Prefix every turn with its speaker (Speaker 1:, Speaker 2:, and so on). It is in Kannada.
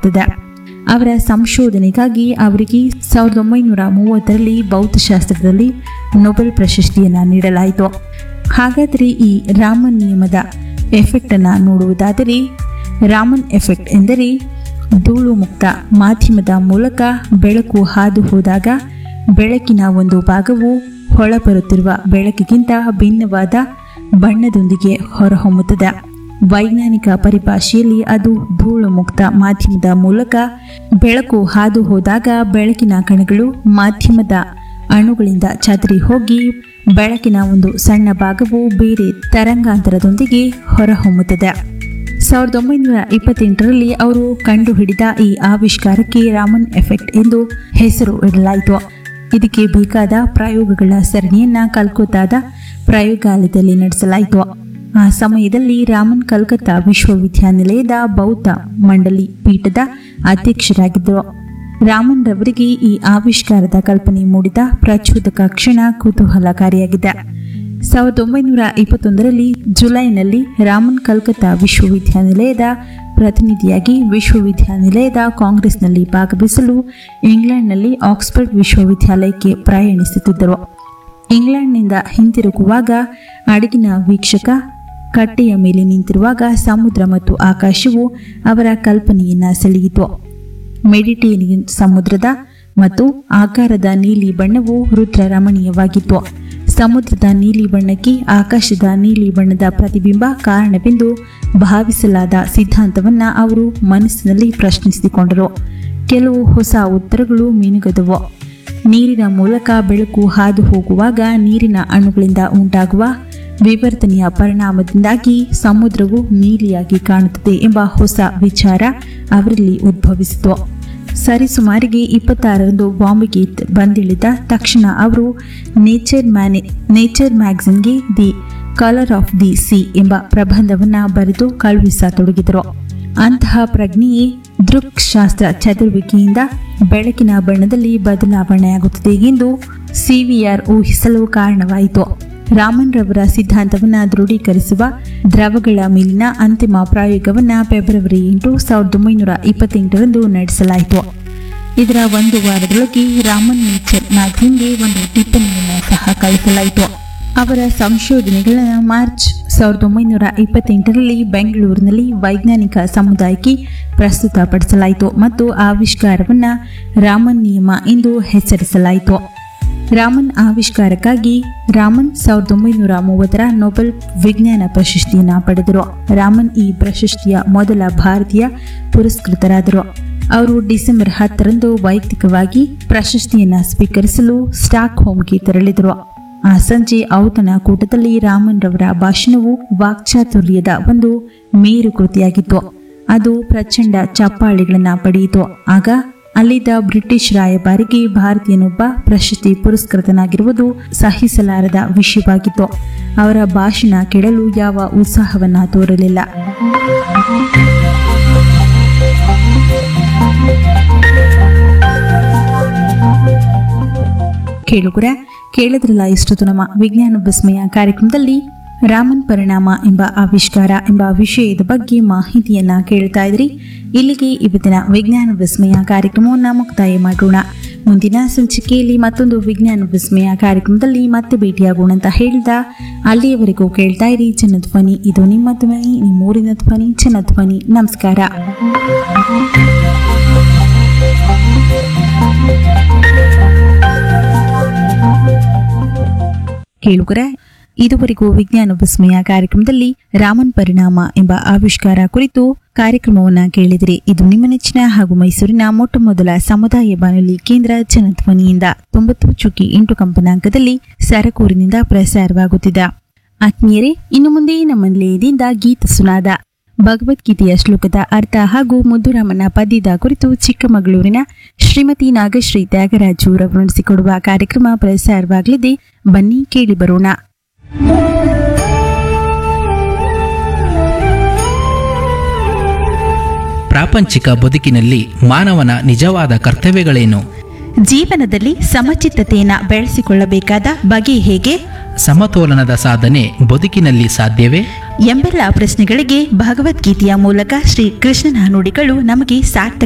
Speaker 1: ಹೇಳಲಾಗುತ್ತದೆ ಅವರ ಸಂಶೋಧನೆಗಾಗಿ ಅವರಿಗೆ ಸಾವಿರದ ಒಂಬೈನೂರ ಮೂವತ್ತರಲ್ಲಿ ಭೌತಶಾಸ್ತ್ರದಲ್ಲಿ ನೊಬೆಲ್ ಪ್ರಶಸ್ತಿಯನ್ನು ನೀಡಲಾಯಿತು ಹಾಗಾದರೆ ಈ ರಾಮನ್ ನಿಯಮದ ಎಫೆಕ್ಟ್ ಅನ್ನು ನೋಡುವುದಾದರೆ ರಾಮನ್ ಎಫೆಕ್ಟ್ ಎಂದರೆ ಧೂಳು ಮುಕ್ತ ಮಾಧ್ಯಮದ ಮೂಲಕ ಬೆಳಕು ಹಾದು ಹೋದಾಗ ಬೆಳಕಿನ ಒಂದು ಭಾಗವು ಹೊಳಬರುತ್ತಿರುವ ಬೆಳಕಿಗಿಂತ ಭಿನ್ನವಾದ ಬಣ್ಣದೊಂದಿಗೆ ಹೊರಹೊಮ್ಮುತ್ತದೆ ವೈಜ್ಞಾನಿಕ ಪರಿಭಾಷೆಯಲ್ಲಿ ಅದು ಧೂಳು ಮುಕ್ತ ಮಾಧ್ಯಮದ ಮೂಲಕ ಬೆಳಕು ಹಾದು ಹೋದಾಗ ಬೆಳಕಿನ ಕಣಗಳು ಮಾಧ್ಯಮದ ಅಣುಗಳಿಂದ ಚದರಿ ಹೋಗಿ ಬೆಳಕಿನ ಒಂದು ಸಣ್ಣ ಭಾಗವು ಬೇರೆ ತರಂಗಾಂತರದೊಂದಿಗೆ ಹೊರಹೊಮ್ಮುತ್ತದೆ ಸಾವಿರದ ಒಂಬೈನೂರ ಇಪ್ಪತ್ತೆಂಟರಲ್ಲಿ ಅವರು ಕಂಡುಹಿಡಿದ ಈ ಆವಿಷ್ಕಾರಕ್ಕೆ ರಾಮನ್ ಎಫೆಕ್ಟ್ ಎಂದು ಹೆಸರು ಇಡಲಾಯಿತು ಇದಕ್ಕೆ ಬೇಕಾದ ಪ್ರಯೋಗಗಳ ಸರಣಿಯನ್ನ ಕಲ್ಕತ್ತಾದ ಪ್ರಯೋಗಾಲಯದಲ್ಲಿ ನಡೆಸಲಾಯಿತು ಆ ಸಮಯದಲ್ಲಿ ರಾಮನ್ ಕಲ್ಕತ್ತಾ ವಿಶ್ವವಿದ್ಯಾನಿಲಯದ ಬೌದ್ಧ ಮಂಡಳಿ ಪೀಠದ ಅಧ್ಯಕ್ಷರಾಗಿದ್ದರು ರಾಮನ್ ರವರಿಗೆ ಈ ಆವಿಷ್ಕಾರದ ಕಲ್ಪನೆ ಮೂಡಿದ ಪ್ರಚೋದಕ ಕ್ಷಣ ಕುತೂಹಲಕಾರಿಯಾಗಿದೆ ಸಾವಿರದ ಒಂಬೈನೂರ ಇಪ್ಪತ್ತೊಂದರಲ್ಲಿ ಜುಲೈನಲ್ಲಿ ರಾಮನ್ ಕಲ್ಕತ್ತಾ ವಿಶ್ವವಿದ್ಯಾನಿಲಯದ ಪ್ರತಿನಿಧಿಯಾಗಿ ವಿಶ್ವವಿದ್ಯಾನಿಲಯದ ಕಾಂಗ್ರೆಸ್ನಲ್ಲಿ ಭಾಗವಹಿಸಲು ಇಂಗ್ಲೆಂಡ್ನಲ್ಲಿ ಆಕ್ಸ್ಫರ್ಡ್ ವಿಶ್ವವಿದ್ಯಾಲಯಕ್ಕೆ ಪ್ರಯಾಣಿಸುತ್ತಿದ್ದರು ಇಂಗ್ಲೆಂಡ್ನಿಂದ ಹಿಂತಿರುಗುವಾಗ ಅಡಗಿನ ವೀಕ್ಷಕ ಕಟ್ಟೆಯ ಮೇಲೆ ನಿಂತಿರುವಾಗ ಸಮುದ್ರ ಮತ್ತು ಆಕಾಶವು ಅವರ ಕಲ್ಪನೆಯನ್ನ ಸೆಳೆಯಿತು ಮೆಡಿಟೇರಿಯನ್ ಸಮುದ್ರದ ಮತ್ತು ಆಕಾರದ ನೀಲಿ ಬಣ್ಣವು ರುದ್ರ ರಮಣೀಯವಾಗಿತ್ತು ಸಮುದ್ರದ ನೀಲಿ ಬಣ್ಣಕ್ಕೆ ಆಕಾಶದ ನೀಲಿ ಬಣ್ಣದ ಪ್ರತಿಬಿಂಬ ಕಾರಣವೆಂದು ಭಾವಿಸಲಾದ ಸಿದ್ಧಾಂತವನ್ನ ಅವರು ಮನಸ್ಸಿನಲ್ಲಿ ಪ್ರಶ್ನಿಸಿಕೊಂಡರು ಕೆಲವು ಹೊಸ ಉತ್ತರಗಳು ಮಿನುಗದವು ನೀರಿನ ಮೂಲಕ ಬೆಳಕು ಹಾದು ಹೋಗುವಾಗ ನೀರಿನ ಅಣುಗಳಿಂದ ಉಂಟಾಗುವ ವಿವರ್ತನೆಯ ಪರಿಣಾಮದಿಂದಾಗಿ ಸಮುದ್ರವು ನೀಲಿಯಾಗಿ ಕಾಣುತ್ತದೆ ಎಂಬ ಹೊಸ ವಿಚಾರ ಅವರಲ್ಲಿ ಉದ್ಭವಿಸಿತು ಸರಿಸುಮಾರಿಗೆ ಇಪ್ಪತ್ತಾರರಂದು ಬಾಂಬೆಗೆ ಬಂದಿಳಿದ ತಕ್ಷಣ ಅವರು ನೇಚರ್ ಮ್ಯಾನೆ ನೇಚರ್ ಮ್ಯಾಗಝಿನ್ಗೆ the colour of the sea ಎಂಬ ಪ್ರಬಂಧವನ್ನ ಬರೆದು ಕಳುಹಿಸತೊಡಗಿದರು ಅಂತಹ ಪ್ರಜ್ಞೆಯೇ ದೃಕ್ಶಾಸ್ತ್ರ ಚದುರುವಿಕೆಯಿಂದ ಬೆಳಕಿನ ಬಣ್ಣದಲ್ಲಿ ಬದಲಾವಣೆಯಾಗುತ್ತದೆ ಎಂದು ಸಿವಿಆರ್ ಊಹಿಸಲು ಕಾರಣವಾಯಿತು ರಾಮನ್ ರವರ ಸಿದ್ಧಾಂತವನ್ನು ದೃಢೀಕರಿಸುವ ದ್ರವಗಳ ಮೇಲಿನ ಅಂತಿಮ ಪ್ರಯೋಗವನ್ನ ಫೆಬ್ರವರಿ ಎಂಟು ಸಾವಿರದ ಒಂಬೈನೂರ ಇಪ್ಪತ್ತೆಂಟರಂದು ನಡೆಸಲಾಯಿತು ಇದರ ಒಂದು ವಾರದೊಳಗೆ ರಾಮನ್ ನೇಚರ್ ಮ್ಯಾಗಝಿನ್ಗೆ ಒಂದು ಟಿಪ್ಪಣಿಯನ್ನು ಸಹ ಕಳಿಸಲಾಯಿತು ಅವರ ಸಂಶೋಧನೆಗಳನ್ನು ಮಾರ್ಚ್ ಸಾವಿರದ ಒಂಬೈನೂರ ಇಪ್ಪತ್ತೆಂಟರಲ್ಲಿ ಬೆಂಗಳೂರಿನಲ್ಲಿ ವೈಜ್ಞಾನಿಕ ಸಮುದಾಯಕ್ಕೆ ಪ್ರಸ್ತುತಪಡಿಸಲಾಯಿತು ಮತ್ತು ಆವಿಷ್ಕಾರವನ್ನು ರಾಮನ್ ನಿಯಮ ಎಂದು ಹೆಸರಿಸಲಾಯಿತು ರಾಮನ್ ಆವಿಷ್ಕಾರಕ್ಕಾಗಿ ರಾಮನ್ ಸಾವಿರದ ಒಂಬೈನೂರ ಮೂವತ್ತರ ನೊಬೆಲ್ ವಿಜ್ಞಾನ ಪ್ರಶಸ್ತಿಯನ್ನು ಪಡೆದರು ರಾಮನ್ ಈ ಪ್ರಶಸ್ತಿಯ ಮೊದಲ ಭಾರತೀಯ ಪುರಸ್ಕೃತರಾದರು ಅವರು ಡಿಸೆಂಬರ್ ಹತ್ತರಂದು ವೈಯಕ್ತಿಕವಾಗಿ ಪ್ರಶಸ್ತಿಯನ್ನು ಸ್ವೀಕರಿಸಲು ಸ್ಟಾಕ್ ಹೋಮ್ಗೆ ತೆರಳಿದರು ಆ ಸಂಜೆ ಔತಣಕೂಟದಲ್ಲಿ ರಾಮನ್ ರವರ ಭಾಷಣವು ವಾಕ್ಚಾತುರ್ಯದ ಒಂದು ಮೇರು ಕೃತಿಯಾಗಿತ್ತು ಅದು ಪ್ರಚಂಡ ಚಪ್ಪಾಳಿಗಳನ್ನ ಪಡೆಯಿತು ಆಗ ಅಲ್ಲಿದ್ದ ಬ್ರಿಟಿಷ್ ರಾಯಭಾರಿಗೆ ಭಾರತೀಯನೊಬ್ಬ ಪ್ರಶಸ್ತಿ ಪುರಸ್ಕೃತನಾಗಿರುವುದು ಸಹಿಸಲಾರದ ವಿಷಯವಾಗಿತ್ತು ಅವರ ಭಾಷಣ ಕೇಳಲು ಯಾವ ಉತ್ಸಾಹವನ್ನ ತೋರಲಿಲ್ಲ ಕೇಳುಗರ ಕೇಳಿದ್ರಲ್ಲ ಇಷ್ಟೊತ್ತು ನಮ್ಮ ವಿಜ್ಞಾನ ವಿಸ್ಮಯ ಕಾರ್ಯಕ್ರಮದಲ್ಲಿ ರಾಮನ್ ಪರಿಣಾಮ ಎಂಬ ಆವಿಷ್ಕಾರ ಎಂಬ ವಿಷಯದ ಬಗ್ಗೆ ಮಾಹಿತಿಯನ್ನ ಕೇಳ್ತಾ ಇದ್ರಿ ಇಲ್ಲಿಗೆ ಇವತ್ತಿನ ವಿಜ್ಞಾನ ವಿಸ್ಮಯ ಕಾರ್ಯಕ್ರಮವನ್ನು ಮುಕ್ತಾಯ ಮಾಡೋಣ ಮುಂದಿನ ಸಂಚಿಕೆಯಲ್ಲಿ ಮತ್ತೊಂದು ವಿಜ್ಞಾನ ವಿಸ್ಮಯ ಕಾರ್ಯಕ್ರಮದಲ್ಲಿ ಮತ್ತೆ ಭೇಟಿಯಾಗೋಣ ಅಂತ ಹೇಳ್ದ ಅಲ್ಲಿಯವರೆಗೂ ಕೇಳ್ತಾ ಇರಿ ಜನಧ್ವನಿ ಇದು ನಿಮ್ಮ ಧ್ವನಿ ನಿಮ್ಮೂರಿನ ಧ್ವನಿ ಜನಧ್ವನಿ ನಮಸ್ಕಾರ ಕೇಳುಗರ ಇದುವರೆಗೂ ವಿಜ್ಞಾನ ವಿಸ್ಮಯ ಕಾರ್ಯಕ್ರಮದಲ್ಲಿ ರಾಮನ್ ಪರಿಣಾಮ ಎಂಬ ಆವಿಷ್ಕಾರ ಕುರಿತು ಕಾರ್ಯಕ್ರಮವನ್ನ ಕೇಳಿದಿರಿ ಇದು ನಿಮ್ಮ ನೆಚ್ಚಿನ ಹಾಗೂ ಮೈಸೂರಿನ ಮೊಟ್ಟ ಮೊದಲ ಸಮುದಾಯ ಬಾನುಲಿ ಕೇಂದ್ರ ಜನಧ್ವನಿಯಿಂದ ತೊಂಬತ್ತು ಚುಕ್ಕಿ ಎಂಟು ಕಂಪನಾಂಕದಲ್ಲಿ ಸರಕೂರಿನಿಂದ ಪ್ರಸಾರವಾಗುತ್ತಿದೆ ಆತ್ಮೀಯರೇ ಇನ್ನು ಮುಂದೆ ನಮ್ಮ ನಿಲಯದಿಂದ ಗೀತ ಸುನಾದ ಭಗವದ್ಗೀತೆಯ ಶ್ಲೋಕದ ಅರ್ಥ ಹಾಗೂ ಮುದ್ದುರಾಮನ ಪದ್ಯದ ಕುರಿತು ಚಿಕ್ಕಮಗಳೂರಿನ ಶ್ರೀಮತಿ ನಾಗಶ್ರೀ ತ್ಯಾಗರಾಜು ರವರು ನಡೆಸಿಕೊಡುವ ಕಾರ್ಯಕ್ರಮ ಪ್ರಸಾರವಾಗಲಿದೆ ಬನ್ನಿ ಕೇಳಿ ಬರೋಣ
Speaker 2: ಪ್ರಾಪಂಚಿಕ ಬದುಕಿನಲ್ಲಿ ಮಾನವನ ನಿಜವಾದ ಕರ್ತವ್ಯಗಳೇನು
Speaker 1: ಜೀವನದಲ್ಲಿ ಸಮಚಿತ್ತತೆಯನ್ನು ಬೆಳೆಸಿಕೊಳ್ಳಬೇಕಾದ ಬಗೆ ಹೇಗೆ
Speaker 2: ಸಮತೋಲನದ ಸಾಧನೆ ಬದುಕಿನಲ್ಲಿ ಸಾಧ್ಯವೇ
Speaker 1: ಎಂಬೆಲ್ಲ ಪ್ರಶ್ನೆಗಳಿಗೆ ಭಗವದ್ಗೀತೆಯ ಮೂಲಕ ಶ್ರೀ ಕೃಷ್ಣನ ನುಡಿಗಳು ನಮಗೆ ಸಾರ್ಥಕ